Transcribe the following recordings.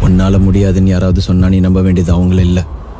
உன்னால முடியாதுன்னு யாராவது சொன்னா நீ நம்ப வேண்டியது அவங்கள இல்ல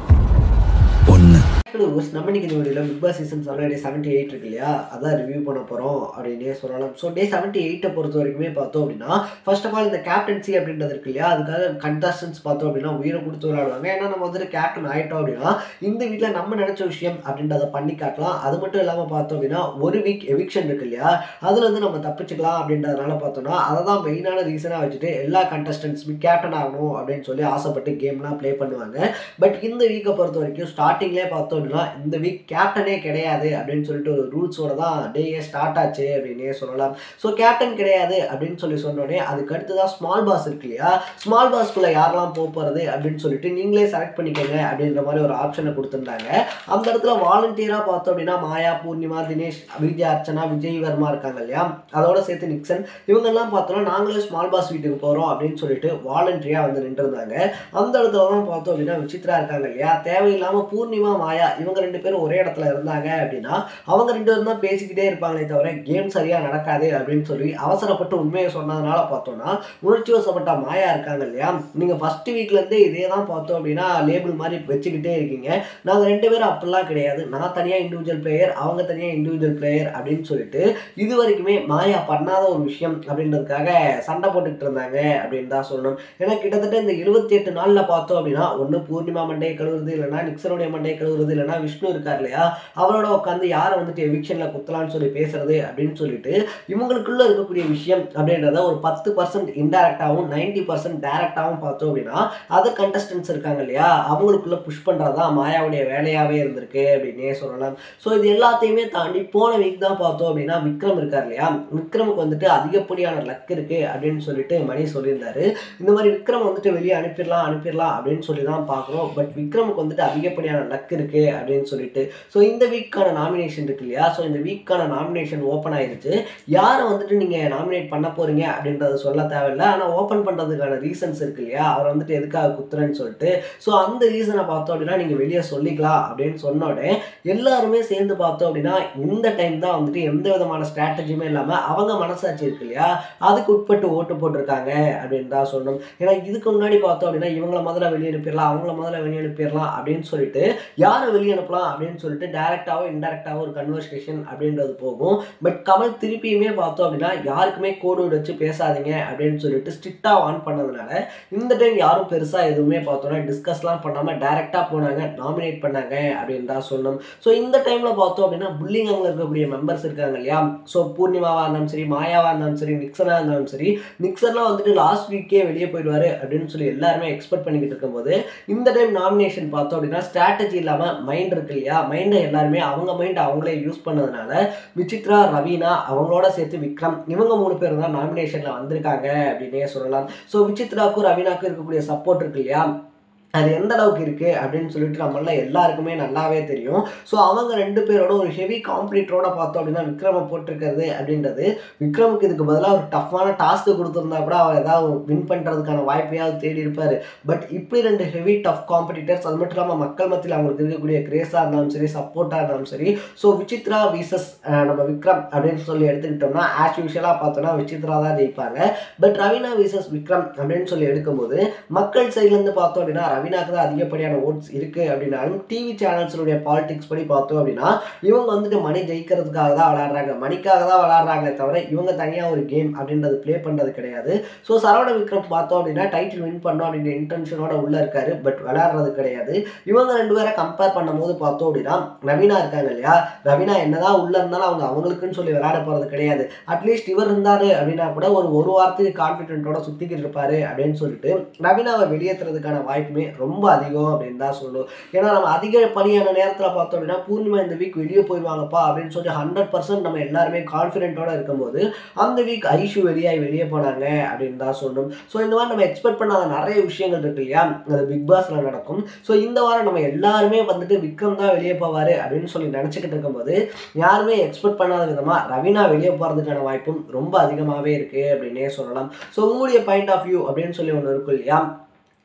ஒன்று வியூவர்ஸ் நம்ம இன்னைக்கு இந்த வீடியோவில் Bigg Boss season seven day seventy eight இருக்கு இல்லையா அதான் ரிவ்யூ பண்ண போகிறோம் அப்படின்னே சொல்லலாம் ஸோ டே செவன்ட்டி எயிட்டை பொறுத்த வரைக்குமே பார்த்தோம் அப்படின்னா ஃபர்ஸ்ட் ஆஃப் ஆல் இந்த கேப்டன்சி அப்படின்றது இருக்கு இல்லையா அதுக்காக கண்டஸ்டன்ஸ் பார்த்தோம் அப்படின்னா உயிரை கொடுத்து விளையாடுவாங்க ஏன்னா நம்ம வந்துட்டு கேப்டன் ஆகிட்டோம் அப்படின்னா இந்த வீட்டில் நம்ம நினச்ச விஷயம் அப்படின்றத பண்ணி காட்டலாம் அது மட்டும் இல்லாமல் பார்த்தோம் அப்படின்னா ஒரு வீக் எவிக்ஷன் இருக்கு இல்லையா அதில் வந்து நம்ம தப்பிச்சுக்கலாம் அப்படின்றதுனால பார்த்தோம்னா அதை தான் மெயினான ரீசனாக வச்சுட்டு எல்லா கண்டஸ்டன்ஸுமே கேப்டன் ஆகணும் அப்படின்னு சொல்லி ஆசைப்பட்டு கேம்லாம் ப்ளே பண்ணுவாங்க பட் இந்த வீக்கை பொறுத்த வரைக்கும் ஸ்டார்டிங்லேயே பார்த்தோம் அப்படின்னா இந்த வீக் கேப்டனே கிடையாது அப்படின்னு சொல்லிட்டு ஒரு ரூல்ஸோட தான் டேயே ஸ்டார்ட் ஆச்சு அப்படின்னே சொல்லலாம் ஸோ கேப்டன் கிடையாது அப்படின்னு சொல்லி சொன்னோடனே அதுக்கு அடுத்து தான் ஸ்மால் பாஸ் இருக்கு இல்லையா ஸ்மால் பாஸ்க்குள்ளே யாரெல்லாம் போக போகிறது அப்படின்னு சொல்லிட்டு நீங்களே செலக்ட் பண்ணிக்கோங்க அப்படின்ற மாதிரி ஒரு ஆப்ஷனை கொடுத்துருந்தாங்க அந்த இடத்துல வாலண்டியராக பார்த்தோம் அப்படின்னா மாயா பூர்ணிமா தினேஷ் விஜய் அர்ச்சனா விஜய் வர்மா இருக்காங்க இல்லையா அதோட சேர்த்து நிக்சன் இவங்கெல்லாம் பார்த்தோம்னா நாங்களே ஸ்மால் பாஸ் வீட்டுக்கு போகிறோம் அப்படின்னு சொல்லிட்டு வாலண்டியராக வந்து நின்றுருந்தாங்க அந்த இடத்துல தான் பார்த்தோம் அப்படின்னா விசித்ரா இருக்காங்க இல்லையா தேவையில்லாமல் பூர்ணிமா மாயா இவங்க ரெண்டு பேரும் ஒரே இடத்துல இருந்தாங்க அப்படின்னா அவங்க ரெண்டு பேரும் தான் பேசிக்கிட்டே இருப்பாங்களே தவிர கேம் சரியாக நடக்காது அப்படின்னு சொல்லி அவசரப்பட்டு உண்மையை சொன்னதுனால பார்த்தோம்னா உணர்ச்சி வசப்பட்ட மாயா இருக்காங்க இல்லையா நீங்கள் ஃபஸ்ட்டு வீக்லேருந்தே இதே தான் பார்த்தோம் அப்படின்னா லேபிள் மாதிரி வச்சுக்கிட்டே இருக்கீங்க நாங்கள் ரெண்டு பேரும் அப்படிலாம் கிடையாது நான் தனியாக இண்டிவிஜுவல் பிளேயர் அவங்க தனியாக இண்டிவிஜுவல் பிளேயர் அப்படின்னு சொல்லிட்டு இது வரைக்குமே மாயா பண்ணாத ஒரு விஷயம் அப்படின்றதுக்காக சண்டை போட்டுக்கிட்டு இருந்தாங்க அப்படின்னு தான் சொல்லணும் ஏன்னா கிட்டத்தட்ட இந்த இருபத்தி எட்டு நாளில் பார்த்தோம் அப்படின்னா ஒன்று பூர்ணிமா மண்டையை கழுவுறது இல்லைன்னா நிக்சனுடைய மண்டையை கழுவுறது இல்லைன்னா விஷ்ணு இருக்கார் இல்லையா அவரோட உட்காந்து யாரை வந்துட்டு எவிக்ஷனில் குத்தலாம்னு சொல்லி பேசுறது அப்படின்னு சொல்லிட்டு இவங்களுக்குள்ள இருக்கக்கூடிய விஷயம் அப்படின்றத ஒரு பத்து பர்சன்ட் இன்டெரக்டாகவும் நைன்டி பர்சன்ட் டேரக்டாகவும் பார்த்தோம் அப்படின்னா அதர் கண்டஸ்டன்ஸ் இருக்காங்க இல்லையா அவங்களுக்குள்ள புஷ் பண்ணுறது தான் மாயாவுடைய வேலையாகவே இருந்திருக்கு அப்படின்னே சொல்லலாம் ஸோ இது எல்லாத்தையுமே தாண்டி போன வீக் தான் பார்த்தோம் அப்படின்னா விக்ரம் இருக்கார் இல்லையா விக்ரமுக்கு வந்துட்டு அதிகப்படியான லக் இருக்கு அப்படின்னு சொல்லிட்டு மணி சொல்லியிருந்தாரு இந்த மாதிரி விக்ரம் வந்துட்டு வெளியே அனுப்பிடலாம் அனுப்பிடலாம் அப்படின்னு சொல்லி தான் பார்க்குறோம் பட் விக்ரமுக்கு வந்துட்டு அதிகப்படியான லக் இருக்கு அப்படின்னு சொல்லிட்டு ஸோ இந்த வீக்கான நாமினேஷன் இருக்கு இல்லையா ஸோ இந்த வீக்கான நாமினேஷன் ஓப்பன் ஆயிருச்சு யாரை வந்துட்டு நீங்கள் நாமினேட் பண்ண போறீங்க அப்படின்றத சொல்ல தேவையில்ல ஆனால் ஓப்பன் பண்ணுறதுக்கான ரீசன்ஸ் இருக்கு இல்லையா அவர் வந்துட்டு எதுக்காக குத்துறேன்னு சொல்லிட்டு ஸோ அந்த ரீசனை பார்த்தோம் அப்படின்னா நீங்கள் வெளியே சொல்லிக்கலாம் அப்படின்னு சொன்னோடனே எல்லாருமே சேர்ந்து பார்த்தோம் அப்படின்னா இந்த டைம் தான் வந்துட்டு எந்த விதமான ஸ்ட்ராட்டஜியுமே இல்லாமல் அவங்க மனசாட்சி இருக்கு இல்லையா அதுக்கு உட்பட்டு ஓட்டு போட்டிருக்காங்க அப்படின்னு தான் சொல்லணும் ஏன்னா இதுக்கு முன்னாடி பார்த்தோம் அப்படின்னா இவங்கள முதல்ல வெளியே அனுப்பிடலாம் அவங்கள முதல்ல வெளியே அனுப்பிடலாம் அப்படின்னு சொல்லிட்டு யாரை வெளியே அனுப்பலாம் அப்படின்னு சொல்லிட்டு டேரெக்டாவோ இன்டெரக்டாவோ ஒரு கன்வர்சேஷன் அப்படின்றது போகும் பட் கமல் திருப்பியுமே பார்த்தோம் அப்படின்னா யாருக்குமே கோடு வச்சு பேசாதீங்க அப்படின்னு சொல்லிட்டு ஸ்ட்ரிக்டாக ஆன் பண்ணதுனால இந்த டைம் யாரும் பெருசாக எதுவுமே பார்த்தோம்னா டிஸ்கஸ்லாம் பண்ணாமல் டேரெக்டாக போனாங்க நாமினேட் பண்ணாங்க அப்படின்னு தான் சொல்லணும் ஸோ இந்த டைமில் பார்த்தோம் அப்படின்னா புல்லிங் அங்கே இருக்கக்கூடிய மெம்பர்ஸ் இருக்காங்க இல்லையா ஸோ பூர்ணிமாவாக இருந்தாலும் சரி மாயாவாக இருந்தாலும் சரி நிக்சனாக இருந்தாலும் சரி நிக்சன்லாம் வந்துட்டு லாஸ்ட் வீக்கே வெளியே போயிடுவாரு அப்படின்னு சொல்லி எல்லாருமே எக்ஸ்பெக்ட் பண்ணிக்கிட்டு இருக்கும்போது இந்த டைம் நாமினேஷன் பார்த்தோம் அப்படின்னா ஸ்ட்ராட்டஜி இல்லாமல் மைண்ட் இருக்கு இல்லையா மைண்டை எல்லாருமே அவங்க மைண்ட் அவங்களே யூஸ் பண்ணதுனால விசித்ரா ரவீனா அவங்களோட சேர்த்து விக்ரம் இவங்க மூணு பேர் தான் நாமினேஷனில் வந்திருக்காங்க அப்படின்னே சொல்லலாம் ஸோ விசித்ராக்கும் ரவீனாக்கும் இருக்கக்கூடிய சப்போர்ட் இருக்கு இல்லையா அது எந்த அளவுக்கு இருக்குது அப்படின்னு சொல்லிட்டு நம்மள எல்லாருக்குமே நல்லாவே தெரியும் ஸோ அவங்க ரெண்டு பேரோட ஒரு ஹெவி காம்படிட்டரோட பார்த்தோம் அப்படின்னா விக்ரமை போட்டிருக்கிறது அப்படின்றது விக்ரமுக்கு இதுக்கு பதிலாக ஒரு டஃப்பான டாஸ்க்கு கொடுத்துருந்தா கூட அவர் ஏதாவது வின் பண்ணுறதுக்கான வாய்ப்பையாவது தேடி இருப்பார் பட் இப்படி ரெண்டு ஹெவி டஃப் காம்படிட்டர்ஸ் அது மட்டும் இல்லாமல் மக்கள் மத்தியில் அவங்களுக்கு இருக்கக்கூடிய கிரேஸாக இருந்தாலும் சரி சப்போர்ட்டாக இருந்தாலும் சரி ஸோ விசித்ரா வீசஸ் நம்ம விக்ரம் அப்படின்னு சொல்லி எடுத்துக்கிட்டோம்னா ஆஸ் யூஷுவலாக பார்த்தோம்னா விசித்ரா தான் ஜெயிப்பாங்க பட் ரவீனா வீசஸ் விக்ரம் அப்படின்னு சொல்லி எடுக்கும்போது மக்கள் சைட்லேருந்து பார்த்தோம் அப்படின்னா ரவீனாக்கு தான் அதிகப்படியான ஓட்ஸ் இருக்குது அப்படின்னாலும் டிவி சேனல்ஸுடைய பாலிடிக்ஸ் படி பார்த்தோம் அப்படின்னா இவங்க வந்துட்டு மணி ஜெயிக்கிறதுக்காக தான் விளையாடுறாங்க மணிக்காக தான் விளையாடுறாங்களே தவிர இவங்க தனியாக ஒரு கேம் அப்படின்றது ப்ளே பண்ணுறது கிடையாது ஸோ சரவண விக்ரம் பார்த்தோம் அப்படின்னா டைட்டில் வின் பண்ணோம் அப்படின்ற இன்டென்ஷனோட உள்ளே இருக்காரு பட் விளையாடுறது கிடையாது இவங்க ரெண்டு பேரை கம்பேர் பண்ணும்போது பார்த்தோம் அப்படின்னா ரவீனா இருக்காங்க இல்லையா ரவீனா என்னதான் உள்ளே இருந்தாலும் அவங்க அவங்களுக்குன்னு சொல்லி விளையாட போகிறது கிடையாது அட்லீஸ்ட் இவர் இருந்தார் அப்படின்னா கூட ஒரு ஒரு வாரத்துக்கு கான்ஃபிடென்ட்டோட சுற்றிக்கிட்டு இருப்பாரு அப்படின்னு சொல்லிட்டு ரவீனாவை வெளியேற்றுறதுக்கான வாய்ப்புமே ரொம்ப அதிகம் அப்படின்னு தான் சொல்லுவோம் ஏன்னா நம்ம அதிகப்படியான நேரத்தில் பார்த்தோம் அப்படின்னா பூர்ணிமா இந்த வீக் வெளியே போயிடுவாங்கப்பா அப்படின்னு சொல்லி ஹண்ட்ரட் பர்சன்ட் நம்ம எல்லாருமே கான்ஃபிடென்ட்டோட இருக்கும்போது அந்த வீக் ஐஷு வெளியாகி வெளியே போனாங்க அப்படின்னு தான் சொல்லணும் ஸோ இந்த மாதிரி நம்ம எக்ஸ்பெக்ட் பண்ணாத நிறைய விஷயங்கள் இருக்கு இல்லையா அது பிக் பாஸ்ல நடக்கும் ஸோ இந்த வாரம் நம்ம எல்லாருமே வந்துட்டு விக்ரம் தான் வெளியே போவார் அப்படின்னு சொல்லி நினச்சிக்கிட்டு இருக்கும்போது யாருமே எக்ஸ்பெக்ட் பண்ணாத விதமாக ரவீனா வெளியே போகிறதுக்கான வாய்ப்பும் ரொம்ப அதிகமாகவே இருக்குது அப்படின்னே சொல்லலாம் ஸோ உங்களுடைய பாயிண்ட் ஆஃப் வியூ அப்படின்னு சொல்லி ஒன்று இருக்கும் இல்லையா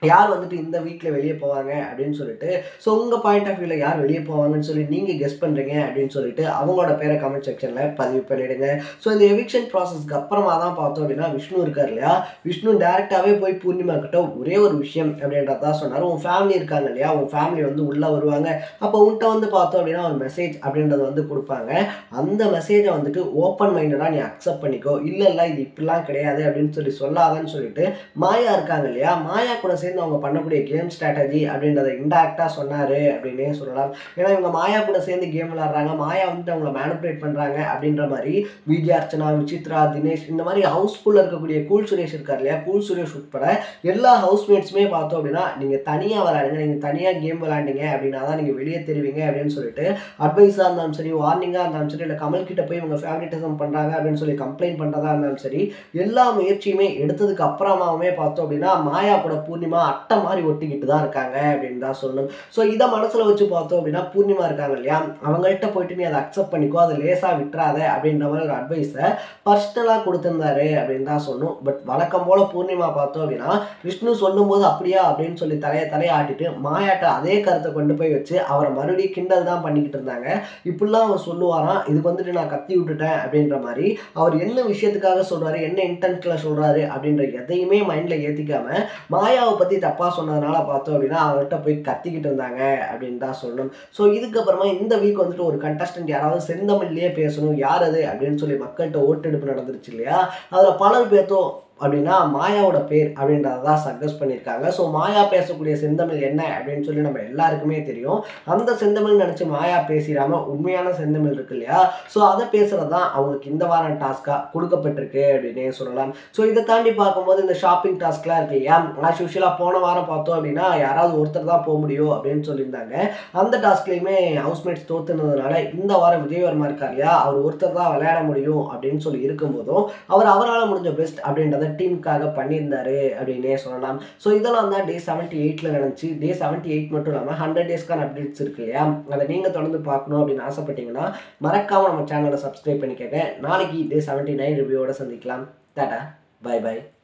யார் வந்துட்டு இந்த வீக்கில் வெளியே போவாங்க அப்படின்னு சொல்லிட்டு ஸோ உங்கள் பாயிண்ட் ஆஃப் வியூவில் யார் வெளியே போவாங்கன்னு சொல்லி நீங்கள் கெஸ் பண்ணுறீங்க அப்படின்னு சொல்லிட்டு அவங்களோட பேரை கமெண்ட் செக்ஷனில் பதிவு பண்ணிடுங்க ஸோ இந்த எவிக்ஷன் ப்ராசஸ்க்கு அப்புறமா தான் பார்த்தோம் அப்படின்னா விஷ்ணு இருக்கார் இல்லையா விஷ்ணு டேரெக்டாகவே போய் பூர்ணிமா கிட்ட ஒரே ஒரு விஷயம் அப்படின்றதான் சொன்னார் உன் ஃபேமிலி இருக்காங்க இல்லையா உன் ஃபேமிலி வந்து உள்ளே வருவாங்க அப்போ உன்கிட்ட வந்து பார்த்தோம் அப்படின்னா ஒரு மெசேஜ் அப்படின்றது வந்து கொடுப்பாங்க அந்த மெசேஜை வந்துட்டு ஓப்பன் மைண்டடாக நீ அக்செப்ட் பண்ணிக்கோ இல்லை இல்லை இது இப்படிலாம் கிடையாது அப்படின்னு சொல்லி சொல்லாதன்னு சொல்லிட்டு மாயா இருக்காங்க இல்லையா மாயா கூட சேர்ந்து அவங்க பண்ணக்கூடிய கேம் ஸ்ட்ராட்டஜி அப்படின்றத இன்டேரக்டாக சொன்னார் அப்படின்னே சொல்லலாம் ஏன்னா இவங்க மாயா கூட சேர்ந்து கேம் விளாட்றாங்க மாயா வந்துட்டு அவங்கள மேனிப்புலேட் பண்ணுறாங்க அப்படின்ற மாதிரி விஜய் அர்ச்சனா விசித்ரா தினேஷ் இந்த மாதிரி ஹவுஸ்ஃபுல்லில் இருக்கக்கூடிய கூல் சுரேஷ் இருக்கார் இல்லையா கூல் சுரேஷ் உட்பட எல்லா ஹவுஸ்மேட்ஸுமே பார்த்தோம் அப்படின்னா நீங்கள் தனியாக விளையாடுங்க நீங்கள் தனியாக கேம் விளையாண்டீங்க அப்படின்னா தான் நீங்கள் வெளியே தெரிவிங்க அப்படின்னு சொல்லிட்டு அட்வைஸாக இருந்தாலும் சரி வார்னிங்காக இருந்தாலும் சரி இல்லை கமல் கிட்ட போய் இவங்க ஃபேவரட்டிசம் பண்ணுறாங்க அப்படின்னு சொல்லி கம்ப்ளைண்ட் பண்ணுறதா இருந்தாலும் சரி எல்லா முயற்சியுமே எடுத்ததுக்கு அப்புறமாவுமே பார்த்தோம் அப்படின்னா மாயா கூட பூர்ணிமா அட்டை மாதிரி ஒட்டிக்கிட்டு தான் இருக்காங்க அப்படின்னு தான் சொல்லணும் ஸோ இதை மனசில் வச்சு பார்த்தோம் அப்படின்னா பூர்ணிமா இருக்காங்க இல்லையா அவங்கள்ட்ட போயிட்டு நீ அதை அக்செப்ட் பண்ணிக்கோ அதை லேசாக விட்டுறாத அப்படின்ற மாதிரி ஒரு அட்வைஸை பர்சனலாக கொடுத்துருந்தாரு அப்படின்னு தான் சொல்லணும் பட் வழக்கம் போல் பூர்ணிமா பார்த்தோம் அப்படின்னா விஷ்ணு சொல்லும்போது அப்படியா அப்படின்னு சொல்லி தலையை தலையை ஆட்டிட்டு மாயாட்ட அதே கருத்தை கொண்டு போய் வச்சு அவரை மறுபடியும் கிண்டல் தான் பண்ணிக்கிட்டு இருந்தாங்க இப்படிலாம் அவர் சொல்லுவாராம் இதுக்கு வந்துட்டு நான் கத்தி விட்டுட்டேன் அப்படின்ற மாதிரி அவர் என்ன விஷயத்துக்காக சொல்றாரு என்ன இன்டென்ட்ல சொல்றாரு அப்படின்ற எதையுமே மைண்ட்ல ஏத்திக்காம மாயாவை பத்தி தப்பா சொன்னதுனால பார்த்தோம் அப்படின்னா அவர்கிட்ட போய் கத்திக்கிட்டு இருந்தாங்க அப்படின்னு தான் சொல்லணும் ஸோ இதுக்கப்புறமா இந்த வீக் வந்துட்டு ஒரு கண்டஸ்டன்ட் யாராவது செந்தமிழ்லயே பேசணும் யார் அது அப்படின்னு சொல்லி மக்கள்கிட்ட ஓட்டெடுப்பு நடந்துருச்சு இல்லையா அதில் பலர் பேர்த்தோம் அப்படின்னா மாயாவோட பேர் அப்படின்றத தான் சஜஸ்ட் பண்ணியிருக்காங்க ஸோ மாயா பேசக்கூடிய செந்தமிழ் என்ன அப்படின்னு சொல்லி நம்ம எல்லாருக்குமே தெரியும் அந்த செந்தமிழ் நினச்சி மாயா பேசிடாம உண்மையான செந்தமிழ் இருக்கு இல்லையா ஸோ அதை பேசுறது தான் அவங்களுக்கு இந்த வாரம் டாஸ்க்காக கொடுக்கப்பட்டிருக்கு அப்படின்னே சொல்லலாம் ஸோ இதை தாண்டி பார்க்கும்போது இந்த ஷாப்பிங் டாஸ்க்லாம் இருக்கு இல்லையா ஆஸ் யூஷுவலாக போன வாரம் பார்த்தோம் அப்படின்னா யாராவது ஒருத்தர் தான் போக முடியும் அப்படின்னு சொல்லியிருந்தாங்க அந்த டாஸ்க்லையுமே ஹவுஸ்மேட்ஸ் தோத்துனதுனால இந்த வாரம் விஜயவர்மா இருக்கார் இல்லையா அவர் ஒருத்தர் தான் விளையாட முடியும் அப்படின்னு சொல்லி இருக்கும்போதும் அவர் அவரால் முடிஞ்ச பெஸ்ட் அப்படின்றத டீமுக்காக பண்ணியிருந்தாரு அப்படின்னே சொல்லலாம் ஸோ இதெல்லாம் தான் டே செவன்ட்டி எயிட்டில் நடந்துச்சு டே செவன்ட்டி எயிட் மட்டும் இல்லாமல் ஹண்ட்ரட் டேஸ்க்கான அப்டேட்ஸ் இருக்கு இல்லையா அதை நீங்கள் தொடர்ந்து பார்க்கணும் அப்படின்னு ஆசைப்பட்டீங்கன்னா மறக்காமல் நம்ம சேனலை சப்ஸ்கிரைப் பண்ணிக்கங்க நாளைக்கு டே செவன்ட்டி நைன் ரிவ்யூவோட சந்திக்கலாம் டாடா பை பை